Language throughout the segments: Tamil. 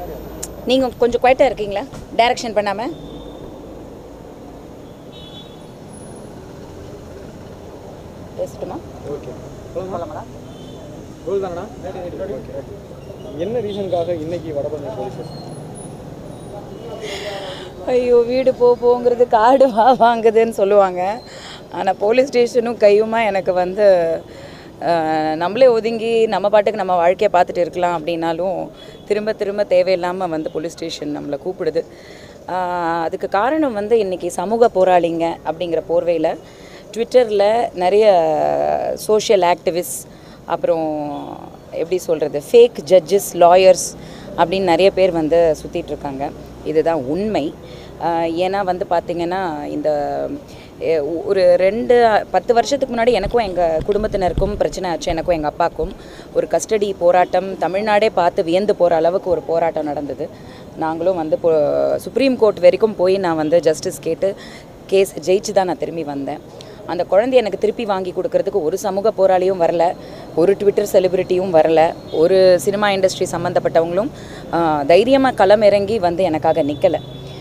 நீங்கள் கொஞ்சம் குவைட்டாக இருக்கீங்களா டைரக்ஷன் பண்ணாமல் பேசட்டுமா ஓகே போகலாமா ரோல் தானடா ஓகே என்ன ரீசனுக்காக இன்னைக்கு வடபழனி போலீஸ் ஸ்டேஷன் ஐயோ வீடு போ போங்கிறது காடு வா வாங்குதுன்னு சொல்லுவாங்க ஆனால் போலீஸ் ஸ்டேஷனும் கையுமா எனக்கு வந்து அஹ், நம்மளே ஒதுங்கி நம்ம பாட்டுக்கு நம்ம வாழ்க்கையை பார்த்துட்டு இருக்கலாம் அப்படின்னாலும் திரும்ப திரும்ப தேவையில்லாமல் வந்து போலீஸ் ஸ்டேஷன் நம்மளை கூப்பிடுது அஹ், அதுக்கு காரணம் வந்து இன்றைக்கி சமூக போராளிங்க அப்படிங்கிற போர்வையில் ட்விட்டரில் நிறைய சோஷியல் ஆக்டிவிஸ்ட் அப்புறம் எப்படி சொல்கிறது ஃபேக் ஜட்ஜஸ் லாயர்ஸ் அப்படின்னு நிறைய பேர் வந்து சுற்றிட்டு இருக்காங்க இதுதான் உண்மை ஆஹ் ஏன்னா வந்து பார்த்திங்கன்னா இந்த எ, ஒரு ரெண்டு பத்து வருஷத்துக்கு முன்னாடி எனக்கும் எங்கள் குடும்பத்தினருக்கும் பிரச்சனை ஆச்சு எனக்கும் எங்கள் அப்பாவுக்கும் ஒரு கஸ்டடி போராட்டம் தமிழ்நாடே பார்த்து வியந்து போகிற அளவுக்கு ஒரு போராட்டம் நடந்தது நாங்களும் வந்து இப்போ சுப்ரீம் கோர்ட் வரைக்கும் போய் நான் வந்து ஜஸ்டிஸ் கேட்டு கேஸ் ஜெயிச்சு தான் நான் திரும்பி வந்தேன் அந்த குழந்தை எனக்கு திருப்பி வாங்கி கொடுக்கறதுக்கு ஒரு சமூக போராளியும் வரல ஒரு ட்விட்டர் செலிபிரிட்டியும் வரல ஒரு சினிமா இண்டஸ்ட்ரி சம்மந்தப்பட்டவங்களும் தைரியமாக களம் இறங்கி வந்து எனக்காக நிற்கலை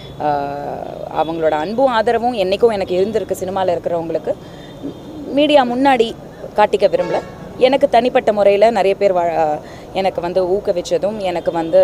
அவங்களோட அன்பும் ஆதரவும் என்றைக்கும் எனக்கு இருந்திருக்கு சினிமாவில் இருக்கிறவங்களுக்கு மீடியா முன்னாடி காட்டிக்க விரும்பல எனக்கு தனிப்பட்ட முறையில் நிறைய பேர் வா எனக்கு வந்து ஊக்குவிச்சதும் எனக்கு வந்து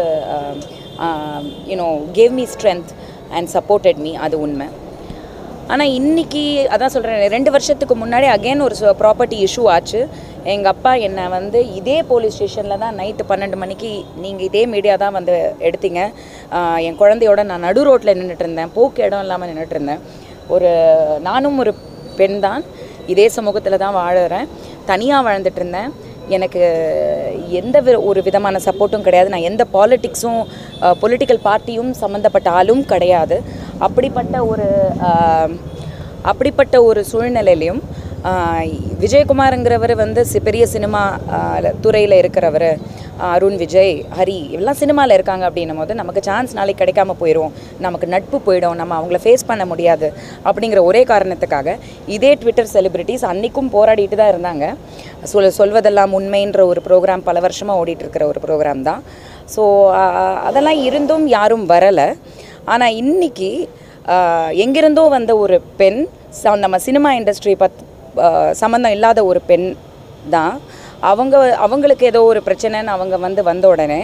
you know gave me strength and supported me அது உண்மை ஆனால் இன்னைக்கு அதான் சொல்கிறேன் ரெண்டு வருஷத்துக்கு முன்னாடி அகைன் ஒரு ப்ராப்பர்ட்டி இஷ்யூ ஆச்சு எங்கள் அப்பா என்னை வந்து இதே போலீஸ் ஸ்டேஷனில் தான் நைட்டு பன்னெண்டு மணிக்கு நீங்கள் இதே மீடியா தான் வந்து எடுத்தீங்க ஆஹ் என் குழந்தையோட நான் நடு ரோட்டில் நின்றுட்டு இருந்தேன் போக்கு இடம் இல்லாமல் நின்றுட்டு இருந்தேன் ஒரு நானும் ஒரு பெண் தான் இதே சமூகத்தில் தான் வாழுறேன் தனியாக வாழ்ந்துட்டு இருந்தேன் எனக்கு எந்த வி- ஒரு விதமான சப்போர்ட்டும் கிடையாது நான் எந்த பாலிட்டிக்ஸும் பொலிட்டிக்கல் பார்ட்டியும் சம்மந்தப்பட்ட ஆளும் கிடையாது அப்படிப்பட்ட ஒரு ஆஹ், அப்படிப்பட்ட ஒரு சூழ்நிலையிலையும் ஆஹ், விஜயகுமாருங்கிறவர் வந்து சி- பெரிய சினிமா துறையில் இருக்கிறவர் அருண் விஜய் ஹரி எல்லாம் சினிமாவில் இருக்காங்க அப்படின்னும் போது நமக்கு சான்ஸ் நாளைக்கு கிடைக்காம போயிடும் நமக்கு நட்பு போயிடும் நம்ம அவங்கள ஃபேஸ் பண்ண முடியாது அப்படிங்கிற ஒரே காரணத்துக்காக இதே ட்விட்டர் செலிபிரிட்டிஸ் அன்றைக்கும் போராடிட்டு தான் இருந்தாங்க சொல் சொல்வதெல்லாம் உண்மைன்ற ஒரு ப்ரோக்ராம் பல வருஷமாக ஓடிட்டு இருக்கிற ஒரு ப்ரோக்ராம் தான் ஸோ அதெல்லாம் இருந்தும் யாரும் வரலை ஆனால் இன்னைக்கு ஆஹ், எங்கிருந்தோ வந்த ஒரு பெண் ச- நம்ம சினிமா இண்டஸ்ட்ரி பத் ஆஹ், சம்மந்தம் இல்லாத ஒரு பெண் தான் அவங்க அவங்களுக்கு ஏதோ ஒரு பிரச்சனைன்னு அவங்க வந்து வந்த உடனே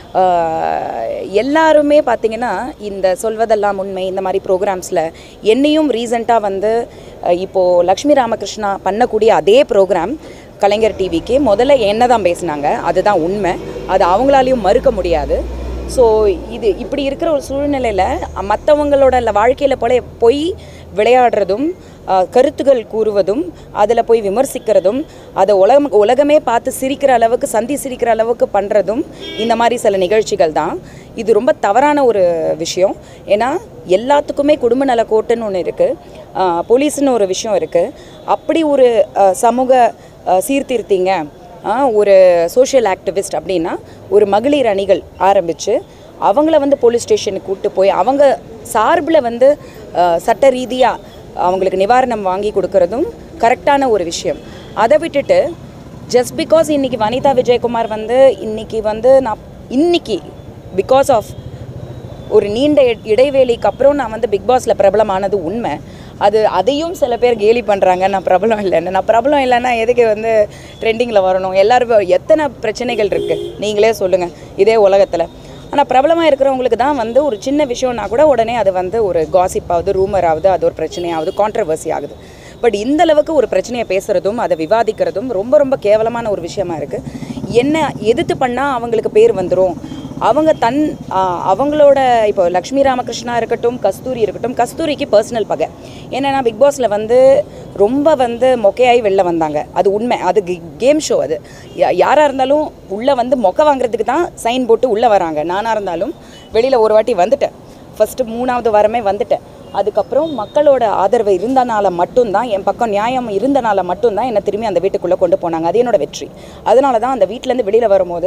ஆஹ், எல்லாருமே பார்த்திங்கன்னா இந்த சொல்வதெல்லாம் உண்மை இந்த மாதிரி ப்ரோக்ராம்ஸில் என்னையும் ரீசண்டாக வந்து அஹ், இப்போது லக்ஷ்மி ராமகிருஷ்ணா பண்ணக்கூடிய அதே ப்ரோக்ராம் கலைஞர் டிவிக்கு முதல்ல என்ன தான் பேசினாங்க அதுதான் உண்மை அது அவங்களாலையும் மறுக்க முடியாது ஸோ இது இப்படி இருக்கிற ஒரு சூழ்நிலையில் மற்றவங்களோட வாழ்க்கையில் போல போய் விளையாடுறதும் அஹ், கருத்துகள் கூறுவதும் அதில் போய் விமர்சிக்கிறதும் அதை உலகம் உலகமே பார்த்து சிரிக்கிற அளவுக்கு சந்தி சிரிக்கிற அளவுக்கு பண்ணுறதும் இந்த மாதிரி சில நிகழ்ச்சிகள் தான் இது ரொம்ப தவறான ஒரு விஷயம் ஏன்னா எல்லாத்துக்குமே குடும்ப நல கோட்டுன்னு ஒன்று இருக்குது போலீஸ்னு ஒரு விஷயம் இருக்குது அப்படி ஒரு அஹ், சமூக அஹ், சீர்திருத்திங்க ஆ, ஒரு சோஷியல் ஆக்டிவிஸ்ட் அப்படின்னா ஒரு மகளிர் அணிகள் ஆரம்பித்து அவங்கள வந்து போலீஸ் ஸ்டேஷனுக்கு கூப்பிட்டு போய் அவங்க சார்பில் வந்து ஆ, சட்ட ரீதியாக அவங்களுக்கு நிவாரணம் வாங்கி கொடுக்கறதும் கரெக்டான ஒரு விஷயம் அதை விட்டுட்டு ஜஸ்ட் பிகாஸ் இன்னைக்கு வனிதா விஜயகுமார் வந்து இன்னைக்கு வந்து நான் இன்னைக்கு பிகாஸ் ஆஃப் ஒரு நீண்ட இ- இடைவேளைக்கு அப்புறம் நான் வந்து பிக் பாஸில் பிரபலமானது உண்மை அது அதையும் சில பேர் கேலி பண்ணுறாங்க நான் பிரபலம் இல்லைன்னு நான் பிரபலம் இல்லைன்னா எதுக்கு வந்து ட்ரெண்டிங்கில் வரணும் எல்லாரும் எத்தனை பிரச்சனைகள் இருக்குது நீங்களே சொல்லுங்கள் இதே உலகத்தில் ஆனால் பிரபலமாக இருக்கிறவங்களுக்கு தான் வந்து ஒரு சின்ன விஷயம்னா கூட உடனே அது வந்து ஒரு காசிப் ஆகுது ரூமர் ஆகுது அது ஒரு பிரச்சனையாகுது கான்ட்ரவர்சி ஆகுது பட் இந்த அளவுக்கு ஒரு பிரச்சனையை பேசுகிறதும் அதை விவாதிக்கிறதும் ரொம்ப ரொம்ப கேவலமான ஒரு விஷயமா இருக்குது என்ன எதிர்த்து பண்ணால் அவங்களுக்கு பேர் வந்துடும் அவங்க தன் ஆ, அவங்களோட இப்போ லக்ஷ்மி ராமகிருஷ்ணா இருக்கட்டும் கஸ்தூரி இருக்கட்டும் கஸ்தூரிக்கு பர்சனல் பகை என்னன்னா பிக் பாஸில் வந்து ரொம்ப வந்து மொக்கையாகி வெளில வந்தாங்க அது உண்மை அது கேம் ஷோ அது யா- யாராக இருந்தாலும் உள்ளே வந்து மொக்க வாங்குறதுக்கு தான் சைன் போட்டு உள்ளே வராங்க நானாக இருந்தாலும் வெளியில் ஒரு வாட்டி வந்துட்டேன் ஃபஸ்ட்டு மூணாவது வாரமே வந்துட்டேன் அதுக்கப்புறம் மக்களோட ஆதரவு இருந்தனால மட்டும்தான் என் பக்கம் நியாயம் இருந்தனால மட்டும்தான் என்னை திரும்பி அந்த வீட்டுக்குள்ளே கொண்டு போனாங்க அது என்னோட வெற்றி அதனால தான் அந்த வீட்டிலேருந்து வெளியில் வரும்போது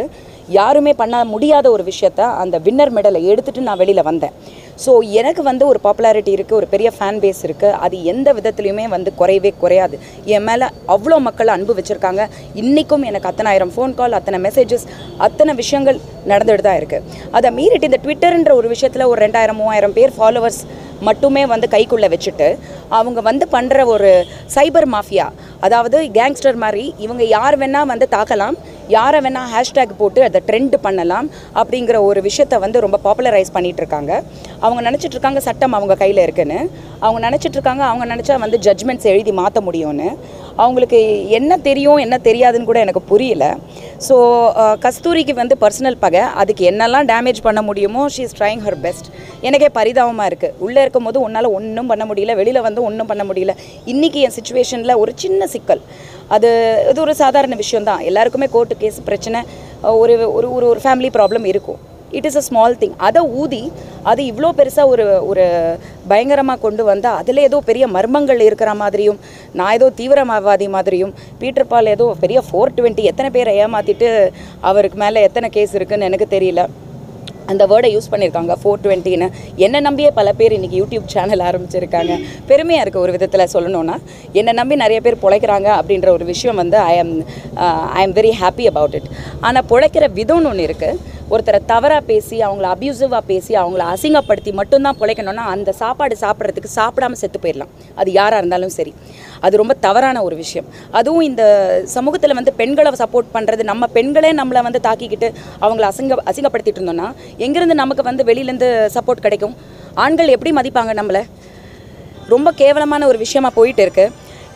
யாருமே பண்ண முடியாத ஒரு விஷயத்த அந்த வின்னர் மெடலை எடுத்துட்டு நான் வெளியில் வந்தேன் ஸோ எனக்கு வந்து ஒரு பாப்புலாரிட்டி இருக்குது ஒரு பெரிய ஃபேன் பேஸ் இருக்குது அது எந்த விதத்துலையுமே வந்து குறையவே குறையாது என் மேலே அவ்வளோ மக்கள் அன்பு வச்சுருக்காங்க இன்றைக்கும் எனக்கு அத்தனை ஆயிரம் ஃபோன் கால் அத்தனை மெசேஜஸ் அத்தனை விஷயங்கள் நடந்துட்டு தான் இருக்குது அதை மீறிட்டு இந்த ட்விட்டர்ன்ற ஒரு விஷயத்தில் ஒரு ரெண்டாயிரம் மூவாயிரம் பேர் ஃபாலோவர்ஸ் மட்டுமே வந்து கைக்குள்ளே வச்சுட்டு அவங்க வந்து பண்ணுற ஒரு சைபர் மாஃபியா அதாவது கேங்ஸ்டர் மாதிரி இவங்க யார் வேணால் வந்து தாக்கலாம் யாரை வேணால் ஹேஷ்டேக் போட்டு அதை ட்ரெண்ட் பண்ணலாம் அப்படிங்கிற ஒரு விஷயத்தை வந்து ரொம்ப பாப்புலரைஸ் பண்ணிட்டு இருக்காங்க அவங்க நினச்சிட்டு இருக்காங்க சட்டம் அவங்க கையில் இருக்குன்னு அவங்க நினச்சிட்டு இருக்காங்க அவங்க நினச்சா வந்து ஜட்ஜ்மெண்ட்ஸ் எழுதி மாற்ற முடியும்னு அவங்களுக்கு என்ன தெரியும் என்ன தெரியாதுன்னு கூட எனக்கு புரியல ஸோ கஸ்தூரிக்கு வந்து பர்சனல் பகை அதுக்கு என்னெல்லாம் டேமேஜ் பண்ண முடியுமோ she is trying her best எனக்கே பரிதாபமாக இருக்குது உள்ளே இருக்கும்போது உன்னால் ஒன்றும் பண்ண முடியல வெளியில் வந்து ஒன்றும் பண்ண முடியல இன்றைக்கி என் சுச்சுவேஷனில் ஒரு சின்ன சிக்கல் அது இது ஒரு சாதாரண விஷயம்தான் எல்லாருக்குமே கோர்ட்டு கேஸ் பிரச்சனை ஒரு ஒரு ஒரு ஒரு ஃபேமிலி ப்ராப்ளம் இருக்கும் it is a small thing அதை ஊதி அது இவ்வளோ பெருசாக ஒரு ஒரு பயங்கரமாக கொண்டு வந்தால் அதில் ஏதோ பெரிய மர்மங்கள் இருக்கிற மாதிரியும் நான் ஏதோ தீவிரவாதி மாதிரியும் பீட்டர் பால் ஏதோ பெரிய ஃபோர் டுவெண்ட்டி எத்தனை பேரை ஏமாற்றிட்டு அவருக்கு மேலே எத்தனை கேஸ் இருக்குன்னு எனக்கு தெரியல அந்த வேர்டை யூஸ் பண்ணியிருக்காங்க ஃபோர் டுவெண்ட்டின்னு என்னை நம்பியே பல பேர் இன்றைக்கி யூடியூப் சேனல் ஆரம்பிச்சிருக்காங்க பெருமையாக இருக்குது ஒரு விதத்தில் சொல்லணும்னா என்னை நம்பி நிறைய பேர் பிழைக்கிறாங்க அப்படின்ற ஒரு விஷயம் வந்து I am I am very happy about it ஆனால் பிழைக்கிற விதம்னு ஒன்று இருக்குது ஒருத்தரை தவறாக பேசி அவங்கள அப்யூசிவாக பேசி அவங்கள அசிங்கப்படுத்தி மட்டும்தான் பிழைக்கணும்னா அந்த சாப்பாடு சாப்பிட்றதுக்கு சாப்பிடாம செத்து போயிடலாம் அது யாராக இருந்தாலும் சரி அது ரொம்ப தவறான ஒரு விஷயம் அதுவும் இந்த சமூகத்தில் வந்து பெண்களை சப்போர்ட் பண்ணுறது நம்ம பெண்களே நம்மளை வந்து தாக்கிக்கிட்டு அவங்கள அசிங்க அசிங்கப்படுத்திட்டு இருந்தோம்னா எங்கேருந்து நமக்கு வந்து வெளியிலேருந்து சப்போர்ட் கிடைக்கும் ஆண்கள் எப்படி மதிப்பாங்க நம்மளை ரொம்ப கேவலமான ஒரு விஷயமா போயிட்டு இருக்கு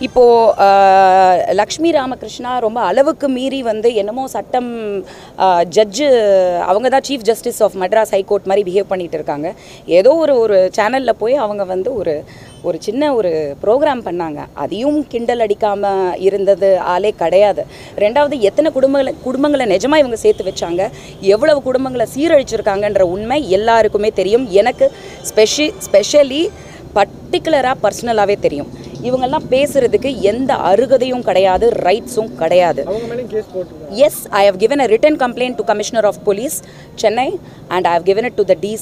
இப்போது லக்ஷ்மி ராமகிருஷ்ணா ரொம்ப அளவுக்கு மீறி வந்து என்னமோ சட்டம் ஜட்ஜு அவங்க தான் chief justice of Madras high court மாதிரி பிஹேவ் பண்ணிட்டு இருக்காங்க ஏதோ ஒரு ஒரு சேனலில் போய் அவங்க வந்து ஒரு ஒரு சின்ன ஒரு ப்ரோக்ராம் பண்ணாங்க அதையும் கிண்டல் அடிக்காமல் இருந்தது ஆளே கிடையாது ரெண்டாவது எத்தனை குடும்பங்களை குடும்பங்களை நிஜமாக இவங்க சேர்த்து வச்சாங்க எவ்வளவு குடும்பங்களை சீரழிச்சிருக்காங்கன்ற உண்மை எல்லாருக்குமே தெரியும் எனக்கு ஸ்பெஷி ஸ்பெஷலி பர்டிகுலராக பர்சனலாகவே தெரியும் இவங்கெல்லாம் பேசுறதுக்கு எந்த அருகதையும் கிடையாது ரைட்ஸும் கிடையாது அவங்க மேலேயும் கேஸ் போட்டிருக்காங்க Yes, I have given a written complaint to Commissioner of Police, Chennai, and I have given it to the DC,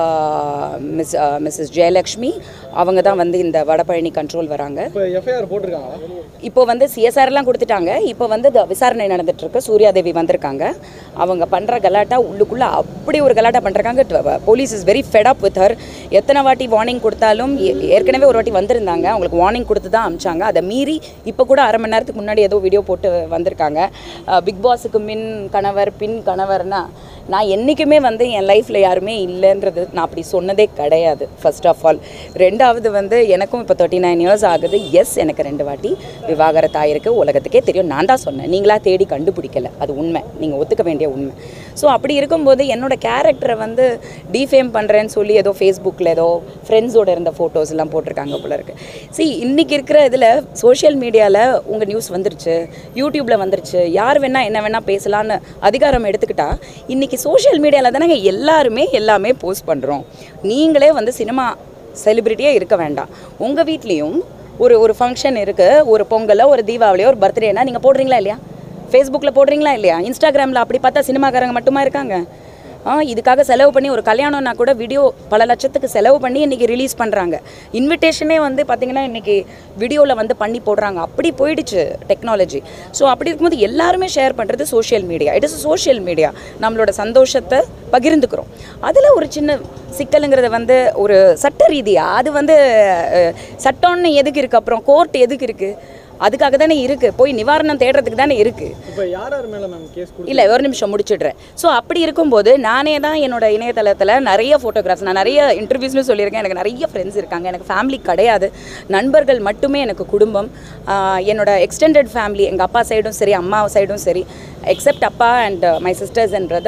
uh, Ms., uh, Mrs. Jayalakshmi. அவங்க தான் வந்து இந்த வடபழனி கண்ட்ரோல் வராங்க இப்போ எஃப்ஐஆர் போட்டிருக்காங்களா இப்போ வந்து சிஎஸ்ஆர்லாம் கொடுத்துட்டாங்க இப்போ வந்து த- விசாரணை நடந்துட்டு இருக்கு சூர்யாதேவி வந்திருக்காங்க அவங்க பண்ணுற கலாட்டா உள்ளுக்குள்ளே அப்படி ஒரு கலாட்டா பண்ணுறாங்க police is very fed up with her எத்தனை வாட்டி வார்னிங் கொடுத்தாலும் ஏ- ஏற்கனவே ஒரு வாட்டி வந்திருந்தாங்க அவங்களுக்கு வார்னிங் கொடுத்து தான் அமிச்சாங்க அதை மீறி இப்போ கூட அரை மணி நேரத்துக்கு முன்னாடி ஏதோ வீடியோ போட்டு வந்திருக்காங்க பிக் பாஸுக்கு மின் கணவர் பின் கணவர்னா நான் என்றைக்குமே வந்து என் லைஃப்பில் யாருமே இல்லைன்றது நான் அப்படி சொன்னதே கிடையாது ஃபர்ஸ்ட் ஆஃப் ஆல் ரெண்டாவது வந்து எனக்கும் இப்போ தேர்ட்டி நைன் இயர்ஸ் ஆகுது எஸ் எனக்கு ரெண்டு வாட்டி விவாகரத்து ஆயிருக்கு உலகத்துக்கே தெரியும் நான் தான் சொன்னேன் நீங்களா தேடி கண்டுபிடிக்கல அது உண்மை நீங்கள் ஒத்துக்க வேண்டிய உண்மை ஸோ அப்படி இருக்கும்போது என்னோட கேரக்டரை வந்து டிஃபேம் பண்ணுறேன்னு சொல்லி ஏதோ ஃபேஸ்புக்கில் ஏதோ ஃப்ரெண்ட்ஸோட இருந்த ஃபோட்டோஸ் எல்லாம் போட்டிருக்காங்க போல இருக்கு see இன்னைக்கு இருக்கிற இதில் சோஷியல் மீடியாவில் உங்கள் நியூஸ் வந்துருச்சு யூடியூப்பில் வந்துருச்சு யார் வேணால் என்ன வேணால் பேசலான்னு அதிகாரம் எடுத்துக்கிட்டா இன்னைக்கு சோஷியல் மீடியாவில் தானே எல்லாருமே எல்லாமே போஸ்ட் பண்ணுறோம் நீங்களே வந்து சினிமா செலிப்ரிட்டியே இருக்க வேண்டாம் உங்கள் வீட்லேயும் ஒரு ஒரு ஃபங்க்ஷன் இருக்குது ஒரு பொங்கலோ ஒரு தீபாவளியோ ஒரு பர்த்டேனா நீங்கள் போடுறீங்களா இல்லையா ஃபேஸ்புக்கில் போடுறீங்களா இல்லையா இன்ஸ்டாகிராமில் அப்படி பார்த்தா சினிமாக்காரங்க மட்டுமா இருக்காங்க ஆ இதுக்காக செலவு பண்ணி ஒரு கல்யாணம்னா கூட வீடியோ பல லட்சத்துக்கு செலவு பண்ணி இன்றைக்கி ரிலீஸ் பண்ணுறாங்க இன்விடேஷனே வந்து பார்த்திங்கன்னா இன்றைக்கி வீடியோவில் வந்து பண்ணி போடுறாங்க அப்படி போயிடுச்சு டெக்னாலஜி ஸோ அப்படி இருக்கும்போது எல்லாருமே ஷேர் பண்ணுறது social media it is social media நம்மளோட சந்தோஷத்தை பகிர்ந்துக்கிறோம் அதில் ஒரு சின்ன சிக்கலுங்கிறது வந்து ஒரு சட்ட ரீதியாக அது வந்து அஹ், சட்டம்னு எதுக்கு இருக்குது அப்புறம் கோர்ட் எதுக்கு இருக்குது அதுக்காக தானே இருக்குது போய் நிவாரணம் தேடுறதுக்கு தானே இருக்குது இப்போ யார் யார் மேலே மேம் கேஸ் கொடு இல்லை ஒரு நிமிஷம் முடிச்சிடுறேன் ஸோ அப்படி இருக்கும்போது நானே தான் என்னோட இணையதளத்தில் நிறைய ஃபோட்டோகிராஃப்ஸ் நான் நிறைய இன்டர்வியூஸ்னு சொல்லியிருக்கேன் எனக்கு நிறைய ஃப்ரெண்ட்ஸ் இருக்காங்க எனக்கு ஃபேமிலி கிடையாது நண்பர்கள் மட்டுமே எனக்கு குடும்பம் ஆஹ் என்னோட எக்ஸ்டெண்டட் ஃபேமிலி எங்கள் அப்பா சைடும் சரி அம்மா சைடும் சரி எக்ஸப்ட் அப்பா and my sisters and brother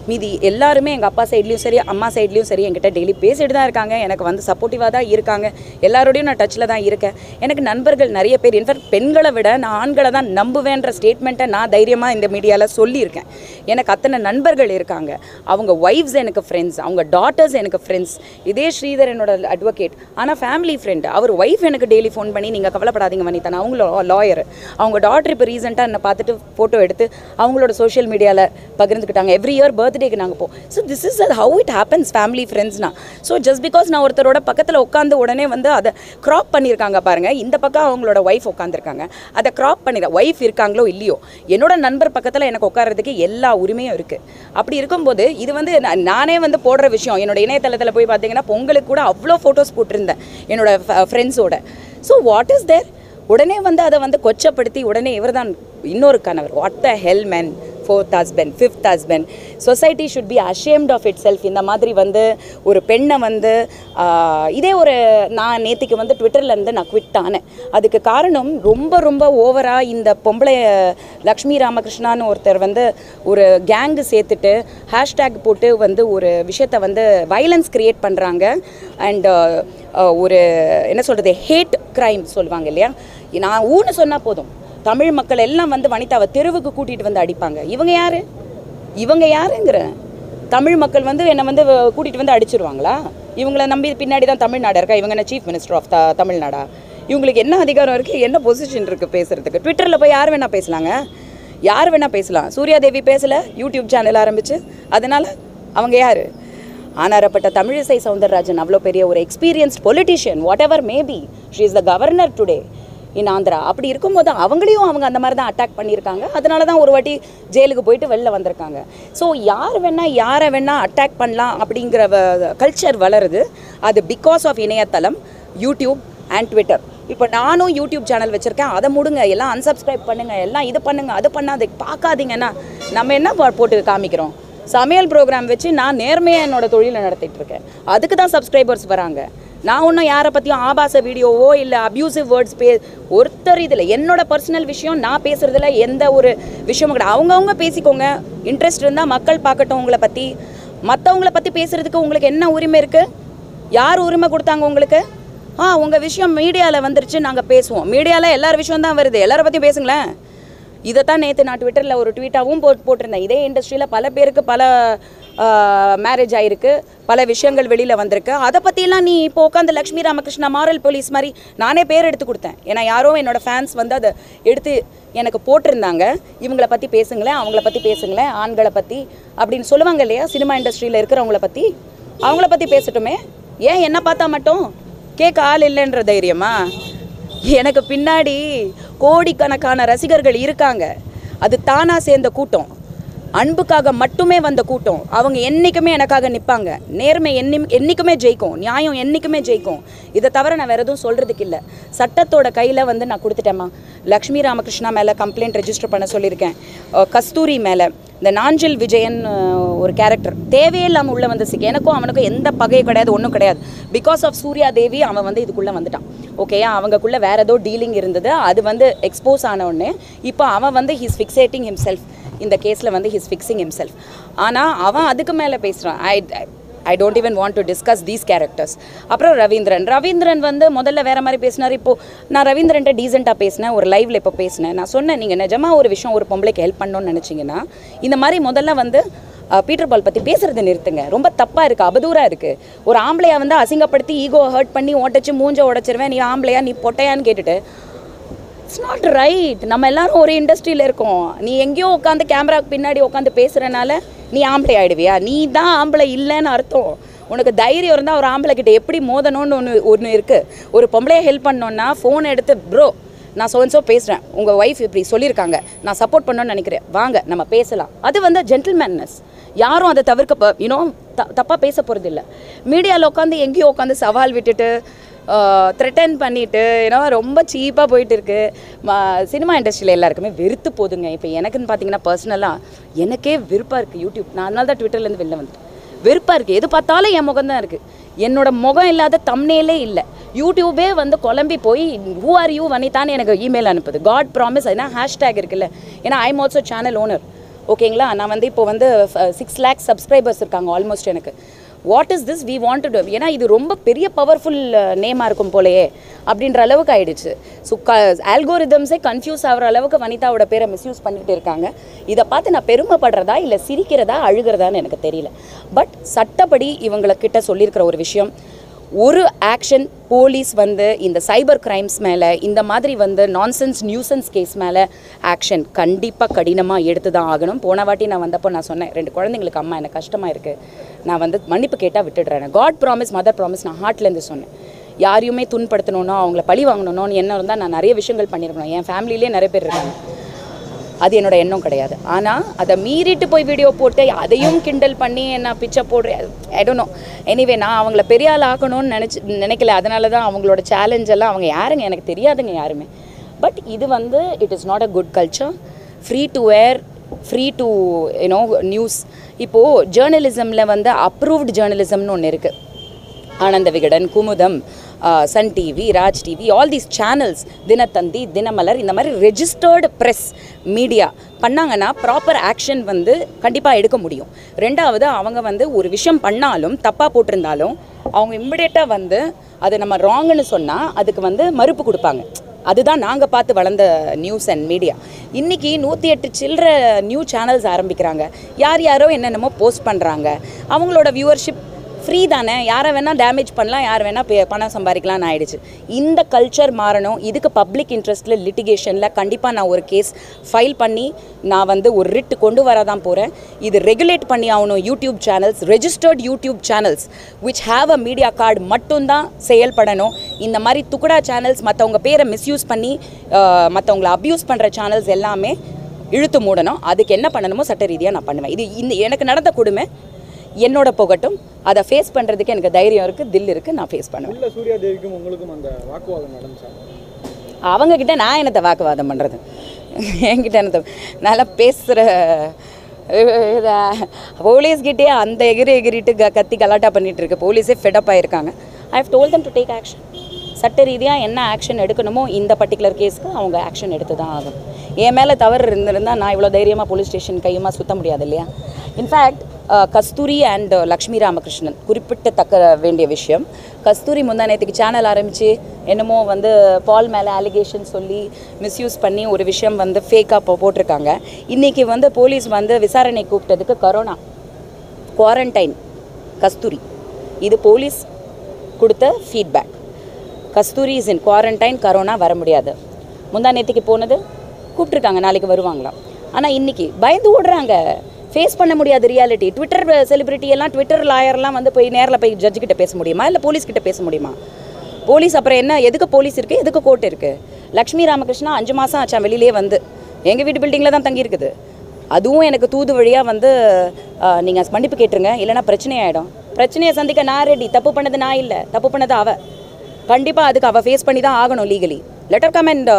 மீதி எல்லாருமே எங்கள் அப்பா சைட்லேயும் சரி அம்மா சைட்லேயும் சரி என்கிட்ட டெய்லி பேசிட்டு தான் இருக்காங்க எனக்கு வந்து சப்போர்ட்டிவாக தான் இருக்காங்க எல்லாரோடையும் நான் டச்சில் தான் இருக்கேன் எனக்கு நண்பர்கள் நிறைய பேர் இன்ஃபேக்ட் பெண்களை விட நான் ஆண்களை தான் நம்புவேன்ற ஸ்டேட்மெண்ட்டை நான் தைரியமாக இந்த மீடியாவில் சொல்லியிருக்கேன் எனக்கு அத்தனை நண்பர்கள் இருக்காங்க அவங்க ஒய்ஃப்ஸ் எனக்கு ஃப்ரெண்ட்ஸ் அவங்க டாட்டர்ஸ் எனக்கு ஃப்ரெண்ட்ஸ் இதே ஸ்ரீதர் என்னோட அட்வொகேட் ஆனால் ஃபேமிலி ஃப்ரெண்ட் அவர் ஒய்ஃப் எனக்கு டெய்லி ஃபோன் பண்ணி நீங்கள் கவலைப்படாதீங்க வனிதா நான் அவங்கள லாயர் அவங்க டாட்டர் இப்போ ரீசெண்டாக என்னை பார்த்துட்டு ஃபோட்டோ எடுத்து அவங்களோட சோஷியல் மீடியாவில் பகிர்ந்துக்கிட்டாங்க எவ்ரி இயர் பர்த்டேக்கு நாங்கள் போ so this is how it happens family ஃப்ரெண்ட்ஸ்னா ஸோ ஜஸ்ட் பிகாஸ் நான் ஒருத்தரோட பக்கத்தில் உட்காந்து உடனே வந்து அதை க்ராப் பண்ணியிருக்காங்க பாருங்கள் இந்த பக்கம் அவங்களோட ஒய்ஃப் உட்காந்துருக்காங்க அதை க்ராப் பண்ணிட ஒய்ஃப் இருக்காங்களோ இல்லையோ என்னோட நண்பர் பக்கத்தில் எனக்கு உட்கார்றதுக்கு எல்லா உரிமையும் இருக்குது அப்படி இருக்கும்போது இது வந்து நான் நானே வந்து போடுற விஷயம் என்னோட இணையதளத்தில் போய் பார்த்தீங்கன்னா பொங்கலுக்கு கூட அவ்வளோ ஃபோட்டோஸ் போட்டிருந்தேன் என்னோட ஃப்ரெண்ட்ஸோட ஸோ வாட் இஸ் தேர் உடனே வந்து அதை வந்து கொச்சப்படுத்தி உடனே இவர்தான் இன்னொரு கணவர் what the hell man fourth husband fifth husband society should be ashamed of itself இந்த மாதிரி வந்து ஒரு பெண்ணை வந்து ஆஹ், இதே ஒரு நான் நேத்திக்கு வந்து ட்விட்டர்லேருந்து நான் குவிட் ஆனேன் அதுக்கு காரணம் ரொம்ப ரொம்ப ஓவராக இந்த பொம்பளை லக்ஷ்மி ராமகிருஷ்ணான்னு ஒருத்தர் வந்து ஒரு கேங்கு சேர்த்துட்டு ஹேஷ்டேக் போட்டு வந்து ஒரு விஷயத்தை வந்து வைலன்ஸ் கிரியேட் பண்ணுறாங்க அண்ட் ஒரு என்ன சொல்கிறது ஹேட் க்ரைம் சொல்லுவாங்க இல்லையா நான் ஊன்னு சொன்னால் போதும் தமிழ் மக்கள் எல்லாம் வந்து வனிதாவை தெருவுக்கு கூட்டிகிட்டு வந்து அடிப்பாங்க இவங்க யாரு இவங்க யாருங்கிற தமிழ் மக்கள் வந்து என்னை வந்து கூட்டிகிட்டு வந்து அடிச்சிருவாங்களா இவங்கள நம்பி பின்னாடி தான் தமிழ்நாடு இருக்கா இவங்க என்ன சீஃப் மினிஸ்டர் ஆஃப் த தமிழ்நாடா இவங்களுக்கு என்ன அதிகாரம் இருக்குது என்ன பொசிஷன் இருக்குது பேசுகிறதுக்கு ட்விட்டரில் போய் யார் வேணால் பேசலாங்க யார் வேணால் பேசலாம் சூர்யா தேவி பேசலை யூடியூப் சேனல் ஆரம்பிச்சு அதனால் அவங்க யார் ஆனாரப்பட்ட தமிழிசை சவுந்தரராஜன் அவ்வளோ பெரிய ஒரு experienced politician whatever maybe she is the governor today in Andhra அப்படி இருக்கும்போது அவங்களையும் அவங்க அந்த மாதிரி தான் அட்டாக் பண்ணியிருக்காங்க அதனால தான் ஒரு வாட்டி ஜெயிலுக்கு போயிட்டு வெளில வந்திருக்காங்க ஸோ யார் வேணா யாரை வேணா அட்டாக் பண்ணலாம் அப்படிங்கிற கல்ச்சர் வளருது அது பிகாஸ் ஆஃப் இணையதளம் யூடியூப் அண்ட் ட்விட்டர் இப்போ நானும் யூடியூப் சேனல் வச்சுருக்கேன் அதை முடுங்க எல்லாம் unsubscribe பண்ணுங்க எல்லாம் இது பண்ணுங்க அது பண்ணாது பார்க்காதீங்கன்னா நம்ம என்ன போ- போட்டு காமிக்கிறோம் சமையல் ப்ரோக்ராம் வச்சு நான் நேர்மையாக என்னோட தொழிலை நடத்திட்டு இருக்கேன் அதுக்கு தான் சப்ஸ்கிரைபர்ஸ் வராங்க நான் ஒன்றும் யாரை பற்றியும் ஆபாச வீடியோவோ இல்லை அப்யூசிவ் வேர்ட்ஸ் பே ஒருத்தர் இதில் என்னோட பர்சனல் விஷயம் நான் பேசுகிறதுல எந்த ஒரு விஷயமும் கிடையாது அவங்கவுங்க பேசிக்கோங்க இன்ட்ரெஸ்ட் இருந்தால் மக்கள் பார்க்கட்டும் உங்களை பற்றி மற்றவங்கள பற்றி பேசுகிறதுக்கு உங்களுக்கு என்ன உரிமை இருக்குது யார் உரிமை கொடுத்தாங்க உங்களுக்கு ஆ உங்கள் விஷயம் மீடியாவில் வந்துருச்சு நாங்கள் பேசுவோம் மீடியாவில் எல்லார் விஷயம் தான் வருது எல்லாரை பற்றி பேசுங்களேன் இதைத்தான் நேற்று நான் ட்விட்டரில் ஒரு ட்வீட்டாகவும் போட் போட்டிருந்தேன் இதே இண்டஸ்ட்ரியில் பல பேருக்கு பல மேரேஜ் ஆயிருக்கு பல விஷயங்கள் வெளியில் வந்திருக்கு அதை பற்றிலாம் நீ இப்போ உட்காந்து லக்ஷ்மி ராமகிருஷ்ணா மாரல் போலீஸ் மாதிரி நானே பேர் எடுத்து கொடுத்தேன் ஏன்னா யாரோ என்னோட ஃபேன்ஸ் வந்து அதை எடுத்து எனக்கு போட்டிருந்தாங்க இவங்கள பற்றி பேசுங்களேன் அவங்கள பற்றி பேசுங்களேன் ஆண்களை பற்றி அப்படின்னு சொல்லுவாங்க இல்லையா சினிமா இண்டஸ்ட்ரியில் இருக்கிறவங்கள பற்றி அவங்கள பற்றி பேசட்டுமே ஏன் என்ன பார்த்தா மட்டும் கேட்க ஆள் இல்லைன்ற தைரியமா எனக்கு பின்னாடி கோடிக்கணக்கான ரசிகர்கள் இருக்காங்க அது தானா சேர்ந்த கூட்டம் அன்புக்காக மட்டுமே வந்த கூட்டம் அவங்க என்றைக்குமே எனக்காக நிற்பாங்க நேர்மை என்னி என்றைக்குமே ஜெயிக்கும் நியாயம் என்றைக்குமே ஜெயிக்கும் இதை தவிர நான் வேறு எதுவும் சொல்கிறதுக்கு இல்லை சட்டத்தோட கையில் வந்து நான் கொடுத்துட்டேம்மா லக்ஷ்மி ராமகிருஷ்ணா மேலே கம்ப்ளைண்ட் ரெஜிஸ்டர் பண்ண சொல்லியிருக்கேன் அஹ் கஸ்தூரி மேலே இந்த நாஞ்சில் விஜயன் அஹ், ஒரு கேரக்டர் தேவையில்லாமல் உள்ளே வந்து சிக்க எனக்கும் அவனுக்கும் எந்த பகையும் கிடையாது ஒன்றும் கிடையாது பிகாஸ் ஆஃப் சூர்யா தேவி அவன் வந்து இதுக்குள்ளே வந்துட்டான் ஓகேயா அவங்கக்குள்ளே வேற ஏதோ டீலிங் இருந்தது அது வந்து எக்ஸ்போஸ் ஆன உடனே இப்போ அவன் வந்து ஹிஸ் ஃபிக்ஸேட்டிங் ஹிம்செல்ஃப் இந்த கேஸில் வந்து ஹிஸ் ஃபிக்ஸிங் ஹிம்செல்ஃப் ஆனால் அவன் அதுக்கு மேலே பேசுகிறான் I I don't even want to discuss these characters அப்புறம் ரவீந்திரன் ரவீந்திரன் வந்து முதல்ல வேற மாதிரி பேசினார் இப்போ நான் ரவீந்திரன்ட்ட டீசெண்டாக பேசினேன் ஒரு லைவ்ல இப்போ பேசினேன் நான் சொன்னேன் நீங்கள் நிஜமா ஒரு விஷயம் ஒரு பொம்பளைக்கு ஹெல்ப் பண்ணணும்னு நினச்சிங்கன்னா இந்த மாதிரி முதல்ல வந்து அஹ், பீட்டர் பால் பற்றி பேசுறதை நிறுத்துங்க ரொம்ப தப்பாக இருக்குது அபதூராக இருக்குது ஒரு ஆம்பளையா வந்து அசிங்கப்படுத்தி ஈகோ ஹர்ட் பண்ணி ஓட்டச்சு மூஞ்ச உடச்சிருவேன் நீ ஆம்பளையா நீ பொட்டையான்னு கேட்டுட்டு இட்ஸ் நாட் ரைட் நம்ம எல்லாரும் ஒரு இண்டஸ்ட்ரியில் இருக்கோம் நீ எங்கேயோ உட்காந்து கேமராக்கு பின்னாடி உட்காந்து பேசுகிறனால நீ ஆம்பளை ஆயிடுவியா நீ தான் ஆம்பளை இல்லைன்னு அர்த்தம் உனக்கு தைரியம் இருந்தால் ஒரு ஆம்பளை கிட்ட எப்படி மோதணும்னு ஒன்று ஒன்று இருக்குது ஒரு பொம்பளையை ஹெல்ப் பண்ணோன்னா ஃபோன் எடுத்து ப்ரோ நான் சோன்சோ பேசுகிறேன் உங்கள் ஒய்ஃப் இப்படி சொல்லியிருக்காங்க நான் சப்போர்ட் பண்ணணும்னு நினைக்கிறேன் வாங்க நம்ம பேசலாம் அது வந்து ஜென்டில்மேன்னஸ் யாரும் அதை தவிர்க்க யூனோ த தப்பாக பேச போகிறது இல்லை மீடியாவில் உட்காந்து எங்கேயோ உட்காந்து சவால் விட்டுட்டு த்ரெட்டன் பண்ணிட்டு ஏன்னா ரொம்ப சீப்பாக போயிட்டு இருக்கு ம- சினிமா இண்டஸ்ட்ரியில் எல்லாருக்குமே வெறுத்து போதுங்க இப்போ எனக்குன்னு பார்த்தீங்கன்னா பர்சனலாக எனக்கே வெறுப்பாக இருக்குது யூடியூப் நான் அதனால தான் ட்விட்டர்லேருந்து வெளில வந்துட்டேன் வெறுப்பாக இருக்குது எது பார்த்தாலும் என் முகம் தான் இருக்குது என்னோட முகம் இல்லாத தம்னேலே இல்லை யூடியூபே வந்து குழம்பி போய் ஹூ ஆர் யூ வனிதான்னு எனக்கு இமெயில் அனுப்புது காட் ப்ராமிஸ் அதுனா ஹேஷ்டேக் இருக்குல்ல ஏன்னா ஐம் ஆல்சோ சேனல் ஓனர் ஓகேங்களா நான் வந்து இப்போ வந்து சிக்ஸ் லேக்ஸ் சப்ஸ்கிரைபர்ஸ் இருக்காங்க ஆல்மோஸ்ட் எனக்கு what is this we want to ஏன்னா இது ரொம்ப பெரிய பவர்ஃபுல் நேமாக இருக்கும் போலயே அப்படின்ற அளவுக்கு ஆயிடுச்சு ஸோ க ஆல்கோரிதம்ஸே கன்ஃபியூஸ் ஆகிற அளவுக்கு வனிதாவோட பேரை மிஸ்யூஸ் பண்ணிட்டு இருக்காங்க இதை பார்த்து நான் பெருமைப்படுறதா இல்லை சிரிக்கிறதா அழுகிறதான்னு எனக்கு தெரியல பட் சட்டப்படி இவங்கக்கிட்ட சொல்லியிருக்கிற ஒரு விஷயம் ஒரு ஆக்ஷன் போலீஸ் வந்து இந்த சைபர் கிரைம்ஸ் மேலே இந்த மாதிரி வந்து நான்சென்ஸ் நியூசன்ஸ் கேஸ் மேலே ஆக்ஷன் கண்டிப்பாக கடினமாக எடுத்து தான் ஆகணும் போன வாட்டி நான் வந்தப்போ நான் சொன்னேன் ரெண்டு குழந்தைங்களுக்கு அம்மா எனக்கு கஷ்டமாக இருக்குது நான் வந்து மன்னிப்பு கேட்டால் விட்டுடுறேன் காட் ப்ராமிஸ் மதர் ப்ராமிஸ் நான் ஹார்ட்லேருந்து சொன்னேன் யாரையுமே துன்படுத்தணும்னோ அவங்கள பழி வாங்கணும்னு என்ன இருந்தால் நான் நிறைய விஷயங்கள் பண்ணியிருக்கணும் என் ஃபேமிலியிலே நிறைய பேர் இருக்காங்க அது என்னோட எண்ணம் கிடையாது ஆனால் அதை மீறிட்டு போய் வீடியோ போட்டு அதையும் கிண்டல் பண்ணி என்ன பிச்சை போடுறேன் ஐ டோன்ட் நோ எனிவே நான் அவங்கள பெரிய ஆள் ஆக்கணும்னு நினச்சி நினைக்கல அதனால தான் அவங்களோட சேலஞ்ச் எல்லாம் அவங்க யாருங்க எனக்கு தெரியாதுங்க யாருமே பட் இது வந்து it is not a good culture free to where free to you know news இப்போது ஜேர்னலிசமில் வந்து அப்ரூவ்டு ஜேர்னலிசம்னு ஒன்று இருக்குது Ananda Vikatan Kumudam Sun TV Raj TV all these channels Dinathanthi Dinamalar இந்த மாதிரி ரெஜிஸ்டர்டு ப்ரெஸ் மீடியா பண்ணாங்கன்னா ப்ராப்பர் ஆக்ஷன் வந்து கண்டிப்பாக எடுக்க முடியும் ரெண்டாவது அவங்க வந்து ஒரு விஷயம் பண்ணாலும் தப்பாக போட்டிருந்தாலும் அவங்க இம்மிடியட்டாக வந்து அது நம்ம ராங்குன்னு சொன்னால் அதுக்கு வந்து மறுப்பு கொடுப்பாங்க அதுதான் நாங்கள் பார்த்து வளர்ந்த நியூஸ் அண்ட் மீடியா இன்றைக்கி நூற்றி எட்டு சில்லற நியூ சேனல்ஸ் ஆரம்பிக்கிறாங்க யார் யாரோ என்னென்னமோ போஸ்ட் பண்ணுறாங்க அவங்களோட வியூவர்ஷிப் ஃப்ரீ தானே யாரை வேணால் டேமேஜ் பண்ணலாம் யார் வேணால் பே பணம் சம்பாதிக்கலாம்னு ஆயிடுச்சு இந்த கல்ச்சர் மாறணும் இதுக்கு பப்ளிக் இன்ட்ரெஸ்ட்டில் லிட்டிகேஷனில் கண்டிப்பாக நான் ஒரு கேஸ் ஃபைல் பண்ணி நான் வந்து ஒரு ரிட் கொண்டு வர தான் போகிறேன் இது ரெகுலேட் பண்ணி ஆகணும் YouTube channels registered YouTube channels which have a media card மட்டும்தான் செயல்படணும் இந்த மாதிரி துக்குடா சேனல்ஸ் மற்றவங்க பேரை மிஸ்யூஸ் பண்ணி மற்றவங்கள அப்யூஸ் பண்ணுற சேனல்ஸ் எல்லாமே இழுத்து மூடணும் அதுக்கு என்ன பண்ணணுமோ சட்ட ரீதியாக நான் பண்ணுவேன் இது இந்த எனக்கு நடந்த கொடுமை என்னோட போகட்டும் அதை ஃபேஸ் பண்ணுறதுக்கு எனக்கு தைரியம் இருக்குது தில் இருக்குது நான் ஃபேஸ் பண்ணுவேன் உள்ள சூர்யா தேவிக்கும் உங்களுக்கும் அந்த வாக்குவாதம் நடந்துச்சா அவங்க கிட்ட நான் என்னத்தை வாக்குவாதம் பண்ணுறது என்கிட்ட என்னத்தை நல்லா பேசுகிற போலீஸ்கிட்டே அந்த எகிரி எகிரிட்டு க கத்தி கலாட்டா பண்ணிட்டு இருக்கு போலீஸே ஃபெடப் ஆயிருக்காங்க I have told them to take action சட்ட ரீதியாக என்ன ஆக்ஷன் எடுக்கணுமோ இந்த பர்டிகுலர் கேஸ்க்கு அவங்க ஆக்ஷன் எடுத்து தான் ஆகும் என் மேலே தவறு இருந்திருந்தால் நான் இவ்வளோ தைரியமாக போலீஸ் ஸ்டேஷன் கையுமா சுத்த முடியாது இல்லையா இன்ஃபேக்ட் கஸ்தூரி அண்ட் லக்ஷ்மி ராமகிருஷ்ணன் குறிப்பிட்டத்தக்க வேண்டிய விஷயம் கஸ்தூரி முந்தானத்துக்கு சேனல் ஆரம்பித்து என்னமோ வந்து பால் மேலே அலிகேஷன் சொல்லி மிஸ்யூஸ் பண்ணி ஒரு விஷயம் வந்து ஃபேக்காக போட்டிருக்காங்க இன்றைக்கி வந்து போலீஸ் வந்து விசாரணை கூப்பிட்டதுக்கு கரோனா குவாரண்டைன் கஸ்தூரி இது போலீஸ் கொடுத்த feedback Kasthuri is in quarantine corona வர முடியாது முந்தா நேற்றுக்கு போனது கூப்பிட்ருக்காங்க நாளைக்கு வருவாங்களாம் ஆனால் இன்னைக்கு பயந்து ஓடுறாங்க ஃபேஸ் பண்ண முடியாது ரியாலிட்டி ட்விட்டர் செலிபிரிட்டி எல்லாம் ட்விட்டர் லாயர்லாம் வந்து போய் நேரில் போய் ஜட்ஜு கிட்ட பேச முடியுமா இல்லை போலீஸ் கிட்ட பேச முடியுமா போலீஸ் அப்புறம் என்ன எதுக்கு போலீஸ் இருக்குது எதுக்கு கோர்ட் இருக்குது லக்ஷ்மி ராமகிருஷ்ணா அஞ்சு மாதம் ஆச்சான் வெளியிலே வந்து எங்கள் வீட்டு பில்டிங்கில் தான் தங்கியிருக்குது அதுவும் எனக்கு தூது வழியாக வந்து நீங்கள் மன்னிப்பு கேட்டுருங்க இல்லைன்னா பிரச்சனை ஆகிடும் பிரச்சனையை சந்திக்க நான் ரெடி தப்பு பண்ணது நான் இல்லை தப்பு பண்ணது அவ கண்டிப்பாக அதுக்கு அவள் ஃபேஸ் பண்ணி தான் ஆகணும் லீகலி லெட்டர் கமெண்ட்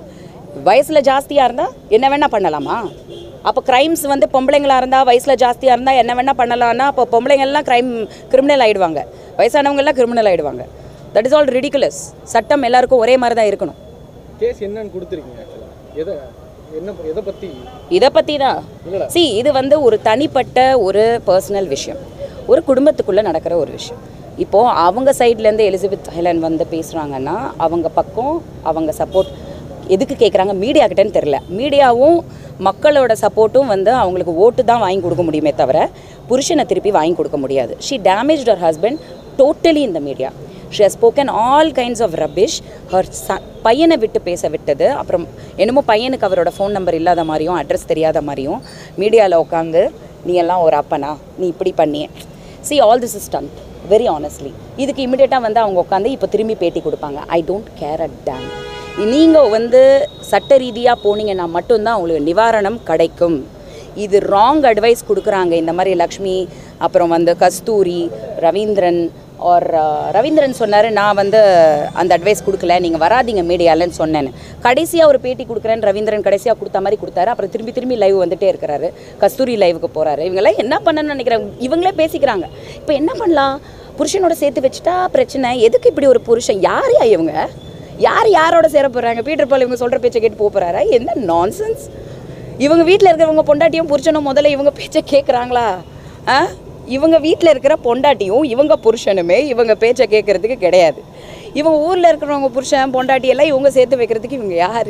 வயசில் ஜாஸ்தியாக இருந்தால் என்ன வேணால் பண்ணலாமா அப்போ க்ரைம்ஸ் வந்து பொம்பளைங்களாக இருந்தால் வயசில் ஜாஸ்தியாக இருந்தால் என்ன வேணால் பண்ணலாம்னா அப்போ பொம்பளைங்கள்லாம் க்ரைம் கிரிமினல் ஆகிடுவாங்க வயசானவங்கெல்லாம் கிரிமினல் ஆகிடுவாங்க தட் இஸ் ஆல் ரிடிகுலஸ் சட்டம் எல்லாருக்கும் ஒரே மாதிரி தான் இருக்கணும் கேஸ் என்னன்னு கொடுத்துருக்கீங்க ஆக்சுவலாக எதை என்ன எதை பற்றி இதை பற்றி தான் இல்லடா. சி இது வந்து ஒரு தனிப்பட்ட ஒரு பர்சனல் விஷயம் ஒரு குடும்பத்துக்குள்ளே நடக்கிற ஒரு விஷயம் இப்போது அவங்க சைட்லேருந்து எலிசபெத் ஹெலன் வந்து பேசுகிறாங்கன்னா அவங்க பக்கம் அவங்க சப்போர்ட் எதுக்கு கேட்குறாங்க மீடியா கிட்டேன்னு தெரில மீடியாவும் மக்களோட சப்போர்ட்டும் வந்து அவங்களுக்கு ஓட்டு தான் வாங்கி கொடுக்க முடியுமே தவிர புருஷனை திருப்பி வாங்கி கொடுக்க முடியாது she damage her husband totally இந்த media she has spoken all kinds of rubbish her ச பையனை விட்டு பேச விட்டது அப்புறம் என்னமோ பையனுக்கு அவரோட ஃபோன் நம்பர் இல்லாத மாதிரியும் அட்ரஸ் தெரியாத மாதிரியும் மீடியாவில் உட்காந்து நீ எல்லாம் ஒரு அப்பனா நீ இப்படி பண்ணியே see all this is done very honestly இதுக்கு இமிடியேட்டாக வந்து அவங்க உட்காந்து இப்போ திரும்பி பேட்டி கொடுப்பாங்க I don't care at damn நீங்கள் வந்து சட்ட ரீதியாக போனீங்கன்னா மட்டும்தான் உங்களுக்கு நிவாரணம் கிடைக்கும் இது ராங் அட்வைஸ் கொடுக்குறாங்க இந்த மாதிரி லக்ஷ்மி அப்புறம் வந்து கஸ்தூரி ரவீந்திரன் ஆர் ரவீந்திரன் சொன்னார் நான் வந்து அந்த அட்வைஸ் கொடுக்கல நீங்கள் வராதீங்க மீடியாலன்னு சொன்னேன்னு கடைசியாக ஒரு பேட்டி கொடுக்குறேன்னு ரவீந்திரன் கடைசியாக கொடுத்த மாதிரி கொடுத்தாரு அப்புறம் திரும்பி திரும்பி லைவ் வந்துட்டே இருக்கிறாரு கஸ்தூரி லைவுக்கு போகிறாரு இவங்கெல்லாம் என்ன பண்ணணும்னு நினைக்கிறாங்க இவங்களே பேசிக்கிறாங்க இப்போ என்ன பண்ணலாம் புருஷனோட சேர்த்து வச்சுட்டா பிரச்சனை எதுக்கு இப்படி ஒரு புருஷன் யார் யா இவங்க யார் யாரோட சேர போகிறாங்க பீட்டர் பால் இவங்க சொல்கிற பேச்சை கேட்டு போக போகிறாரா என்ன நான்சென்ஸ் இவங்க வீட்டில் இருக்கிறவங்க பொண்டாட்டியும் புருஷனும் முதல்ல இவங்க பேச்சை கேட்குறாங்களா ஆ இவங்க வீட்டில் இருக்கிற பொண்டாட்டியும் இவங்க புருஷனுமே இவங்க பேச்சை கேட்குறதுக்கு கிடையாது இவங்க ஊரில் இருக்கிறவங்க புருஷன் பொண்டாட்டி எல்லாம் இவங்க சேர்த்து வைக்கிறதுக்கு இவங்க யார்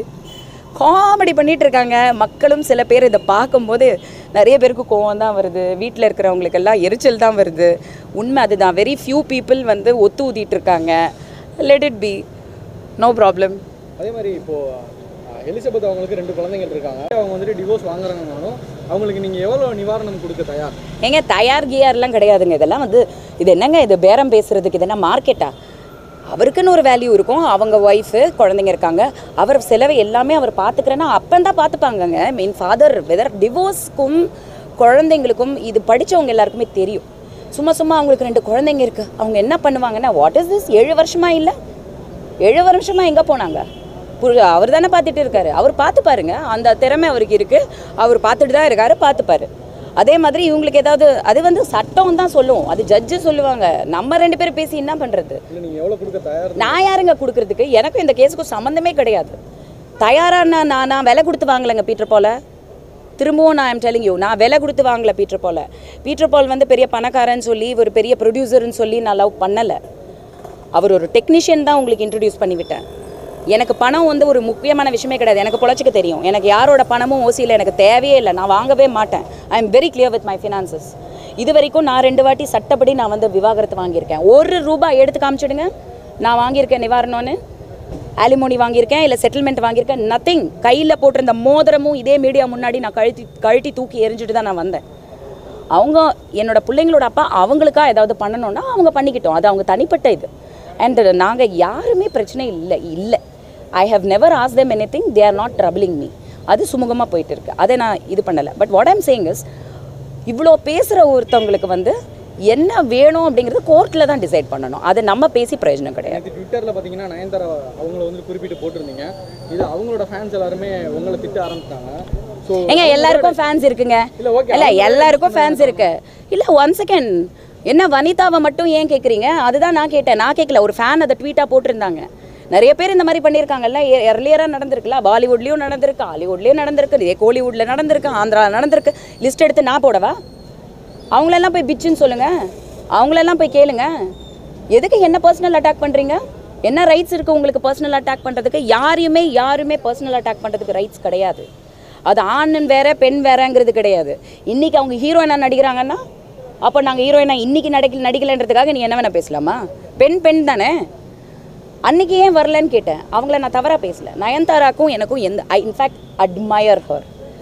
காமெடி பண்ணிட்டு இருக்காங்க மக்களும் சில பேர் இதை பார்க்கும்போது நிறைய பேருக்கு கோவம் தான் வருது வீட்டில் இருக்கிறவங்களுக்கெல்லாம் எரிச்சல் தான் வருது உண்மை அதுதான் வெரி ஃபியூ பீப்புள் வந்து ஒத்து ஊதிட்டு இருக்காங்க let it be no problem அதே மாதிரி இப்போ அஹ், எலிசபெத் அவங்களுக்கு ரெண்டு குழந்தைகள் இருக்காங்க அவங்க வந்துட்டு டிவோர்ஸ் வாங்குறாங்கனாலும் அவங்களுக்கு நீங்க எவ்வளவு நிவாரணம் கொடுக்க தயார் ஏங்க தயார் கியார்லாம் கிடையாதுங்க இதெல்லாம் வந்து இது என்னங்க இது பேரம் பேசுறதுக்கு இது என்ன மார்க்கெட்டா அவருக்குன்னு ஒரு வேல்யூ இருக்கும் அவங்க ஒய்ஃபு குழந்தைங்க இருக்காங்க அவர் செலவை எல்லாமே அவர் பார்த்துக்கிறேன்னா அப்பன் தான் பார்த்துப்பாங்கங்க மீன் ஃபாதர் வெதர் டிவோர்ஸ்க்கும் குழந்தைங்களுக்கும் இது படித்தவங்க எல்லாருக்குமே தெரியும் சும்மா சும்மா அவங்களுக்கு ரெண்டு குழந்தைங்க இருக்குது அவங்க என்ன பண்ணுவாங்கன்னா வாட் இஸ் திஸ் ஏழு வருஷமா இல்லை ஏழு வருஷமா எங்கே போனாங்க அவர் தானே பார்த்துட்டு இருக்காரு அவர் பார்த்து பாருங்க அந்த திறமை அவருக்கு இருக்கு அவர் பார்த்துட்டு தான் இருக்காரு பார்த்துப்பாரு அதே மாதிரி இவங்களுக்கு ஏதாவது அது வந்து சட்டம் தான் சொல்லும் அது ஜட்ஜு சொல்லுவாங்க நம்ம ரெண்டு பேரும் பேசி என்ன பண்ணுறது இல்லை நீங்க எவ்வளவு கொடுக்க தயார் நான் யாருங்க கொடுக்கறதுக்கு எனக்கும் இந்த கேஸுக்கும் சம்மந்தமே கிடையாது தயாரானா நான் நான் விலை கொடுத்து வாங்கலைங்க பீட்டர் போல திரும்பவும் நான் ஐம் டெலிங் யூ நான் விலை கொடுத்து வாங்கல பீட்டர் போல பீட்டர் பால் வந்து பெரிய பணக்காரன்னு சொல்லி ஒரு பெரிய ப்ரொடியூசர்னு சொல்லி நான் லவ் பண்ணலை அவர் ஒரு டெக்னீஷியன் தான் உங்களுக்கு இன்ட்ரடியூஸ் பண்ணி விட்டேன் எனக்கு பணம் வந்து ஒரு முக்கியமான விஷயமே கிடையாது எனக்கு பொழைச்சிக்க தெரியும் எனக்கு யாரோட பணமும் ஓசியில் எனக்கு தேவையே இல்லை நான் வாங்கவே மாட்டேன் I am very clear with my finances இது வரைக்கும் நான் ரெண்டு வாட்டி சட்டப்படி நான் வந்து விவாகரத்து வாங்கியிருக்கேன் ஒரு ரூபாய் எடுத்து காமிச்சிடுங்க நான் வாங்கியிருக்கேன் நிவாரணம்னு ஆலிமோனி வாங்கியிருக்கேன் இல்லை செட்டில்மெண்ட் வாங்கியிருக்கேன் நத்திங் கையில் போட்டிருந்த மோதிரமும் இதே மீடியா முன்னாடி நான் கழட்டி கழட்டி தூக்கி எரிஞ்சிட்டு தான் நான் வந்தேன் அவங்க என்னோட பிள்ளைங்களோட அப்பா அவங்களுக்கா ஏதாவது பண்ணணும்னா அவங்க பண்ணிக்கிட்டோம் அது அவங்க தனிப்பட்ட இது அண்ட் நாங்கள் யாருமே பிரச்சனை இல்லை இல்லை ஐ ஹவ் நெவர் ஆஸ் them anything they are not troubling me அது சுமூகமாக போயிட்டு இருக்கு அதை நான் இது பண்ணலை but what I'm saying is இவ்வளோ பேசுகிற ஒருத்தவங்களுக்கு வந்து என்ன வேணும் அப்படிங்கிறது கோர்ட்டில் தான் டிசைட் பண்ணணும் அதை நம்ம பேசி பிரயோஜனம் கிடையாது நேற்று ட்விட்டரில் பார்த்தீங்கன்னா நயன்தாரா அவங்கள வந்து குறிப்பிட்டு போட்டிருந்தீங்க இது அவங்களோட ஃபேன்ஸ் எல்லாருமே உங்களை திட்ட ஆரம்பிச்சிட்டாங்க ஸோ ஏங்க எல்லாருக்கும் ஃபேன்ஸ் இருக்குங்க இல்ல, okay. இல்ல எல்லாருக்கும் ஃபேன்ஸ் இருக்கு இல்ல ஒன் செகண்ட் என்ன வனிதாவை மட்டும் ஏன் கேக்குறீங்க அதுதான் நான் கேட்டேன் நான் கேட்கல ஒரு ஃபேன் அதை ட்வீட்டாக போட்டிருந்தாங்க நிறைய பேர் இந்த மாதிரி பண்ணியிருக்காங்கல்ல எர்லியராக நடந்திருக்குல்ல பாலிவுட்லேயும் நடந்திருக்கு ஹாலிவுட்லேயும் நடந்திருக்கு இதே கோலிவுட்டில் நடந்திருக்கு ஆந்திரா நடந்திருக்கு லிஸ்ட் எடுத்து நான் போடவா அவங்களெல்லாம் போய் பிச்சுன்னு சொல்லுங்க அவங்களெல்லாம் போய் கேளுங்க எதுக்கு என்ன பர்சனல் அட்டாக் பண்ணுறீங்க என்ன ரைட்ஸ் இருக்குது உங்களுக்கு பர்சனல் அட்டாக் பண்ணுறதுக்கு யாரையுமே யாருமே பர்சனல் அட்டாக் பண்ணுறதுக்கு ரைட்ஸ் கிடையாது அது ஆண் வேற பெண் வேறங்கிறது கிடையாது இன்னைக்கு அவங்க ஹீரோயினாக நடிக்கிறாங்கன்னா அப்போ நாங்கள் ஹீரோயினா இன்னைக்கு நடிக்கல நடிக்கலைன்றதுக்காக நீ என்ன வேணா பேசலாமா பெண் பெண் தானே அன்னைக்கு ஏன் வரலன்னு கேட்டேன் அவங்கள நான் தவறாக பேசல நயன்தாராக்கும் எனக்கும் எந்த I in fact admire her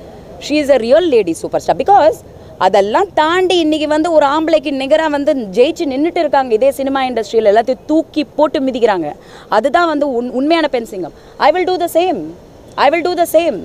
she is a real lady super star because அதெல்லாம் தாண்டி இன்னைக்கு வந்து ஒரு ஆம்பளைக்கு நிகராக வந்து ஜெயிச்சு நின்றுட்டு இருக்காங்க இதே சினிமா இண்டஸ்ட்ரியில் எல்லாத்தையும் தூக்கி போட்டு மிதிக்கிறாங்க அதுதான் வந்து உண் உண்மையான பெண் சிங்கம் I will do the same I will do the same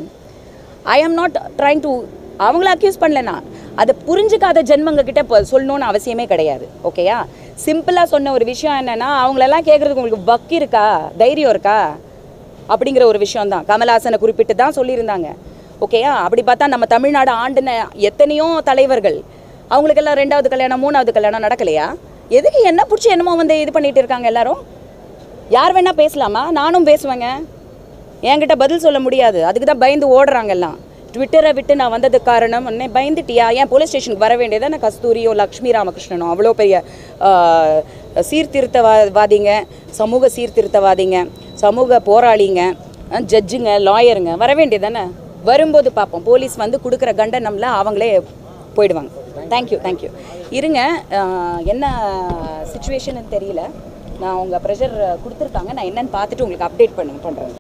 I am not trying to அவங்கள அக்யூஸ் பண்ணலனா அதை புரிஞ்சுக்காத ஜென்மங்க கிட்ட இப்போ சொல்லணும்னு அவசியமே கிடையாது ஓகேயா சிம்பிளாக சொன்ன ஒரு விஷயம் என்னன்னா அவங்களெல்லாம் கேட்குறதுக்கு உங்களுக்கு வக்கு இருக்கா தைரியம் இருக்கா அப்படிங்கிற ஒரு விஷயம் தான் கமல்ஹாசனை குறிப்பிட்டு தான் சொல்லியிருந்தாங்க ஓகேயா அப்படி பார்த்தா நம்ம தமிழ்நாடு ஆண்டுன எத்தனையோ தலைவர்கள் அவங்களுக்கெல்லாம் ரெண்டாவது கல்யாணம் மூணாவது கல்யாணம் நடக்கலையா எதுக்கு என்ன பிடிச்சி என்னமோ வந்து இது பண்ணிட்டு இருக்காங்க எல்லாரும் யார் வேணா பேசலாமா நானும் பேசுவேங்க என்கிட்ட பதில் சொல்ல முடியாது அதுக்கு தான் பயந்து ஓடுறாங்க எல்லாம் ட்விட்டரை விட்டு நான் வந்ததுக்கு காரணம் உடனே பயந்துட்டியா ஏன் போலீஸ் ஸ்டேஷனுக்கு வர வேண்டியதானே கஸ்தூரியோ லக்ஷ்மி ராமகிருஷ்ணனோ அவ்வளோ பெரிய ஆஹ், சீர்திருத்தவாதிங்க சமூக சீர்திருத்தவாதிங்க சமூக போராளிங்க அஹ், ஜட்ஜுங்க லாயருங்க வர வேண்டியதானே வரும்போது பார்ப்போம் போலீஸ் வந்து கொடுக்குற கண்டனம்ல அவங்களே போயிடுவாங்க தேங்க்யூ தேங்க்யூ இருங்க ஆஹ், என்ன சுச்சுவேஷன் தெரியல நான் உங்கள் ப்ரெஷர் கொடுத்துருக்காங்க நான் என்னன்னு பார்த்துட்டு உங்களுக்கு அப்டேட் பண்ண பண்ணுறேன்